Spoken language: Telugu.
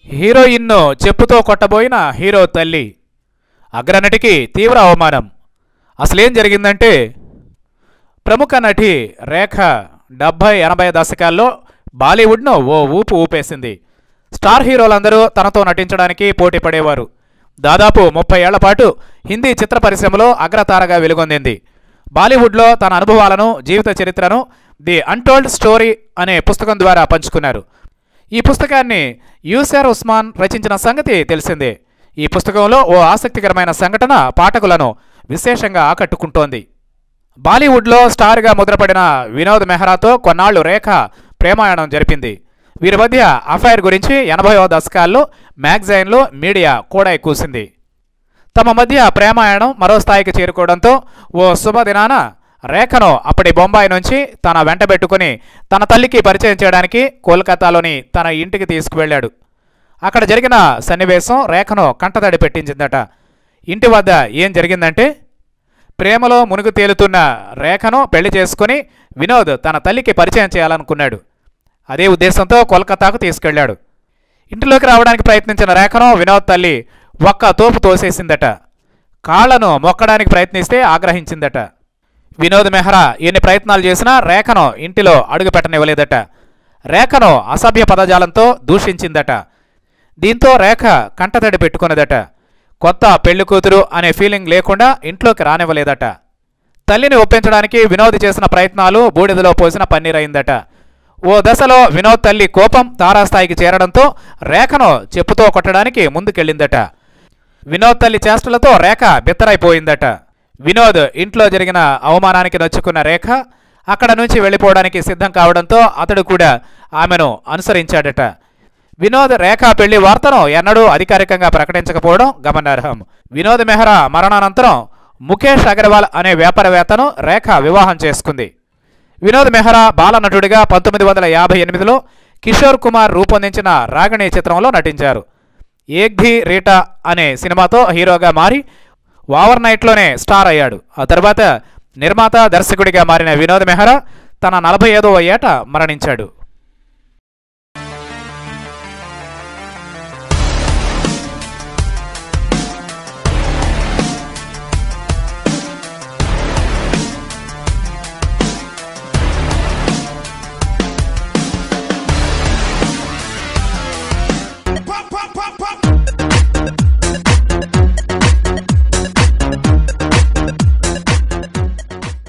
హీరోయిన్ను చెప్పుతో కొట్టబోయిన హీరో తల్లి అగ్రనటికి తీవ్ర అవమానం అసలేం జరిగిందంటే ప్రముఖ నటి రేఖ డెబ్భై ఎనభై దశకాల్లో బాలీవుడ్ను ఓ ఊపు ఊపేసింది స్టార్ హీరోలందరూ తనతో నటించడానికి పోటీ పడేవారు దాదాపు ముప్పై ఏళ్ల పాటు హిందీ చిత్ర పరిశ్రమలో అగ్రతారగా వెలుగొందింది బాలీవుడ్లో తన అనుభవాలను జీవిత చరిత్రను ది అన్టోల్డ్ స్టోరీ అనే పుస్తకం ద్వారా పంచుకున్నారు ఈ పుస్తకాన్ని యూసర్ ఉస్మాన్ రచించిన సంగతి తెలిసిందే ఈ పుస్తకంలో ఓ ఆసక్తికరమైన సంఘటన పాఠకులను విశేషంగా ఆకట్టుకుంటోంది బాలీవుడ్లో స్టార్గా ముద్రపడిన వినోద్ మెహ్రాతో కొన్నాళ్లు రేఖ ప్రేమాయణం జరిపింది వీరి మధ్య అఫైర్ గురించి ఎనభైవ దశకాల్లో మ్యాగజైన్లో మీడియా కూడా కూసింది తమ మధ్య ప్రేమాయణం మరో స్థాయికి చేరుకోవడంతో ఓ శుభదినాన రేఖను అప్పటి బొంబాయి నుంచి తన వెంటబెట్టుకుని తన తల్లికి పరిచయం చేయడానికి కోల్కతాలోని తన ఇంటికి తీసుకువెళ్ళాడు అక్కడ జరిగిన సన్నివేశం రేఖను కంటతడి పెట్టించిందట ఇంటి వద్ద ఏం జరిగిందంటే ప్రేమలో మునుగు తేలుతున్న రేఖను పెళ్లి చేసుకుని వినోద్ తన తల్లికి పరిచయం చేయాలనుకున్నాడు అదే ఉద్దేశంతో కోల్కతాకు తీసుకెళ్లాడు ఇంటిలోకి రావడానికి ప్రయత్నించిన రేఖను వినోద్ తల్లి ఒక్క తోపు తోసేసిందట కాళ్లను మొక్కడానికి ప్రయత్నిస్తే ఆగ్రహించిందట వినోద్ మెహ్రా ఎన్ని ప్రయత్నాలు చేసినా రేఖను ఇంటిలో అడుగు పెట్టనివ్వలేదట రేఖను అసభ్య పదజాలంతో దూషించిందట దీంతో రేఖ కంటతడి పెట్టుకున్నదట కొత్త పెళ్లి కూతురు అనే ఫీలింగ్ లేకుండా ఇంట్లోకి రానివ్వలేదట తల్లిని ఒప్పించడానికి వినోద్ చేసిన ప్రయత్నాలు బూడిదలో పోసిన పన్నీరైందట ఓ దశలో వినోద్ తల్లి కోపం తారాస్థాయికి చేరడంతో రేఖను చెప్పుతో కొట్టడానికి ముందుకెళ్ళిందట వినోద్ తల్లి చేష్టలతో రేఖ బిత్తరైపోయిందట వినోద్ ఇంట్లో జరిగిన అవమానానికి నొచ్చుకున్న రేఖ అక్కడ నుంచి వెళ్ళిపోవడానికి సిద్ధం కావడంతో అతడు కూడా ఆమెను అనుసరించాడట వినోద్ రేఖ పెళ్లి వార్తను ఎన్నడూ అధికారికంగా ప్రకటించకపోవడం గమనార్హం వినోద్ మెహ్రా మరణానంతరం ముఖేష్ అగర్వాల్ అనే వ్యాపారవేత్తను రేఖ వివాహం చేసుకుంది వినోద్ మెహ్రా బాలనటుడిగా పంతొమ్మిది వందల యాభై ఎనిమిదిలో కిషోర్ కుమార్ రూపొందించిన రాగణి చిత్రంలో నటించారు ఏగ్ధి రీటా అనే సినిమాతో హీరోగా మారి ఓవర్ నైట్లోనే స్టార్ అయ్యాడు ఆ తర్వాత నిర్మాత దర్శకుడిగా మారిన వినోద్ మెహ్రా తన నలభై ఐదవ ఏట మరణించాడు